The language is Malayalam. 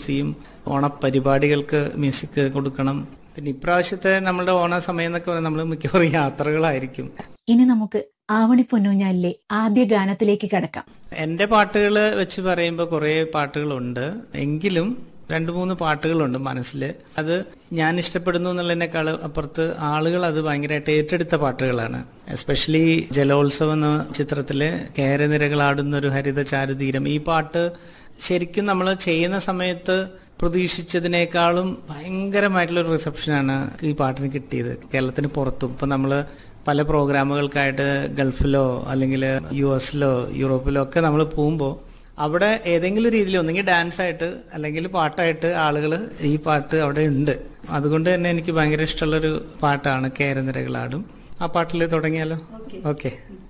ചെയ്യും ഓണപരിപാടികൾക്ക് മ്യൂസിക് കൊടുക്കണം പിന്നെ ഇപ്രാവശ്യത്തെ നമ്മുടെ ഓണ സമയം എന്നൊക്കെ പറഞ്ഞാൽ നമ്മൾ മിക്കവാറും യാത്രകളായിരിക്കും ഇനി നമുക്ക് ആവണി പൊന്നൂഞ്ഞാലിലെ ആദ്യ ഗാനത്തിലേക്ക് കടക്കാം എന്റെ പാട്ടുകൾ വെച്ച് പറയുമ്പോൾ കുറേ പാട്ടുകളുണ്ട് എങ്കിലും രണ്ട് മൂന്ന് പാട്ടുകളുണ്ട് മനസ്സിൽ അത് ഞാൻ ഇഷ്ടപ്പെടുന്നു എന്നുള്ളതിനേക്കാൾ അപ്പുറത്ത് ആളുകൾ അത് ഭയങ്കരമായിട്ട് ഏറ്റെടുത്ത പാട്ടുകളാണ് എസ്പെഷ്യലി ജലോത്സവം എന്ന ചിത്രത്തിലെ കേരനിരകളാടുന്ന ഒരു ഹരിത ചാരുതീരം ഈ പാട്ട് ശരിക്കും നമ്മൾ ചെയ്യുന്ന സമയത്ത് പ്രതീക്ഷിച്ചതിനേക്കാളും ഭയങ്കരമായിട്ടുള്ളൊരു റിസപ്ഷനാണ് ഈ പാട്ടിന് കിട്ടിയത് കേരളത്തിന് പുറത്തും ഇപ്പം നമ്മൾ പല പ്രോഗ്രാമുകൾക്കായിട്ട് ഗൾഫിലോ അല്ലെങ്കിൽ യു എസിലോ യൂറോപ്പിലോ ഒക്കെ നമ്മൾ പോകുമ്പോൾ അവിടെ ഏതെങ്കിലും രീതിയിൽ ഒന്നെങ്കിൽ ഡാൻസ് ആയിട്ട് അല്ലെങ്കിൽ പാട്ടായിട്ട് ആളുകൾ ഈ പാട്ട് അവിടെ ഉണ്ട് അതുകൊണ്ട് തന്നെ എനിക്ക് ഭയങ്കര ഇഷ്ടമുള്ളൊരു പാട്ടാണ് കേരനിരകളാടും ആ പാട്ടിൽ തുടങ്ങിയാലോ ഓക്കെ